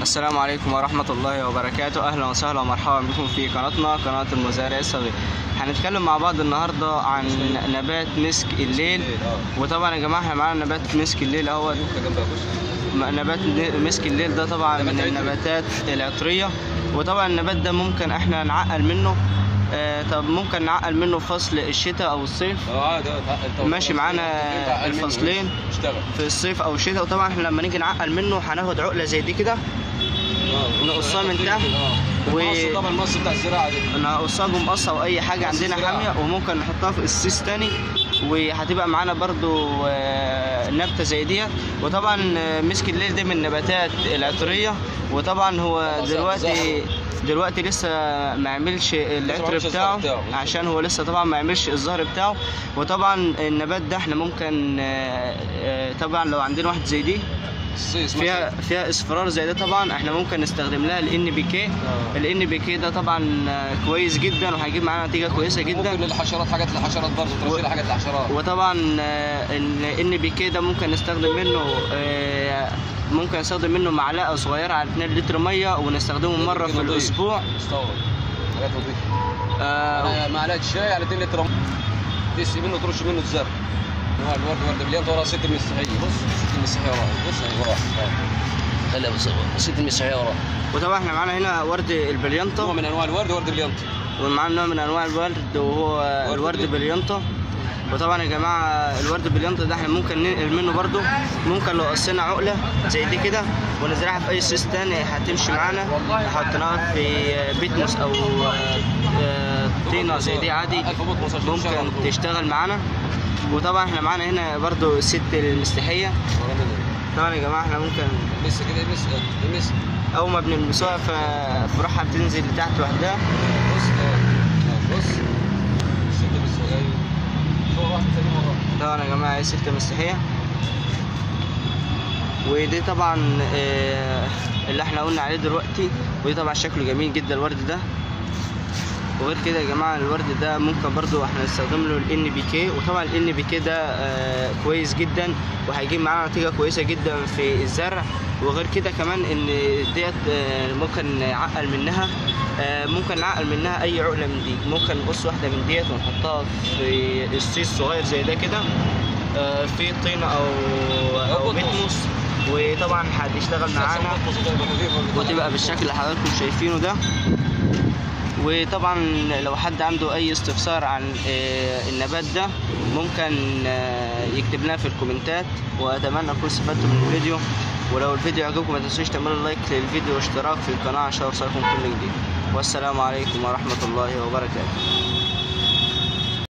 السلام عليكم ورحمة الله وبركاته أهلا وسهلا ومرحبا بكم في قناتنا قناة المزارع الصغير هنتكلم مع بعض النهاردة عن نبات مسك الليل وطبعا يا جماعة احنا معانا نبات مسك الليل اهوت نبات مسك الليل ده طبعا من النباتات العطرية وطبعا النبات ده ممكن احنا نعقل منه آه طب ممكن نعقل منه فصل الشتاء او الصيف اه ده ماشي معانا الفصلين اشتغل في الصيف او الشتاء وطبعا احنا لما نيجي نعقل منه هناخد عقله زي دي كده نقصها من تحت و- و طبعا المص بتاع الزراعه دي نقصها بمقصة او اي حاجه قص عندنا زراعة. حاميه وممكن نحطها في السيس تاني وهتبقى معانا برضو آه، نبته زي ديت وطبعا آه، مسك الليل ده من النباتات العطريه وطبعا هو طبعاً دلوقتي دلوقتي لسه ما عملش العطر عملش بتاعه الزهر بتاعه. عشان هو لسه طبعا ما عملش الزهر بتاعه وطبعا النبات ده احنا ممكن آه، آه، طبعا لو عندنا واحد زي دي الصيص فيها فيها اصفرار زي ده طبعا احنا ممكن نستخدم لها الان بي كي آه. الان بي كي ده طبعا آه، كويس جدا وهيجيب معانا نتيجه كويسه ممكن جدا للحشرات حاجات للحشرات برضه ترشيل حاجات للحشرات وطبعا الان بي كي ده ممكن نستخدم منه آه، ممكن نستخدم منه معلقه صغيره على 2 لتر ميه ونستخدمه مره في نضيف. الاسبوع مستوى حاجات نظيفه آه، أنا معلقه شاي على 2 لتر تسقي منه ترش منه الزرع هو الورد ورد بليان وراه ست المسيحيه بص ست المسيحيه وراه بص اهي وراه آه. خليها بص ست المسيحيه وراه وطبعا احنا معانا هنا ورد نوع البليانتا من انواع الورد ورد بليان ومعانا نوع من انواع الورد وهو ورد الورد بليانتا. بليانتا وطبعا يا جماعه الورد بليانتا ده احنا ممكن ننقل منه برضو ممكن لو قصينا عقله زي دي كده ونزرعها في اي سيس تاني هتمشي معانا حطيناها في بيتموس او آه، طينه زي دي عادي ألف بوت مصاص شغل على ممكن طول. تشتغل معانا وطبعا احنا معانا هنا برضو الست المستحيه ورا منه. طبعا يا جماعه احنا ممكن لسه كده لسه لسه اول ما بنلمسوها فبروحها بتنزل لتحت لوحدها بص آه، بص ست المسيحيه صور واحد تاني وراه طبعا يا جماعه هي ست مسيحيه ودي طبعا آه، اللي احنا قلنا عليه دلوقتي ودي طبعا شكله جميل جدا الورد ده وغير كده يا جماعه الورد ده ممكن برضو احنا نستخدم له الان بي كي وطبعا الان بي كي ده آه، كويس جدا وهيجيب معانا نتيجه كويسه جدا في الزرع وغير كده كمان ان ديت آه، ممكن نعقل منها آه، ممكن نعقل منها اي عقله من دي ممكن نقص واحده من ديت ونحطها في السيس صغير زي ده كده آه، في طينه او او بيتموس وطبعا هتشتغل معانا وتبقى بالشكل اللي حضراتكم شايفينه ده وطبعا لو حد عنده اي استفسار عن آه، النبات ده ممكن آه، يكتب لنا في الكومنتات واتمنى اكون استفدتوا من الفيديو ولو الفيديو عجبكم ما تنسوش تعملوا لايك للفيديو واشتراك في القناه عشان يوصلكم كل جديد والسلام عليكم ورحمه الله وبركاته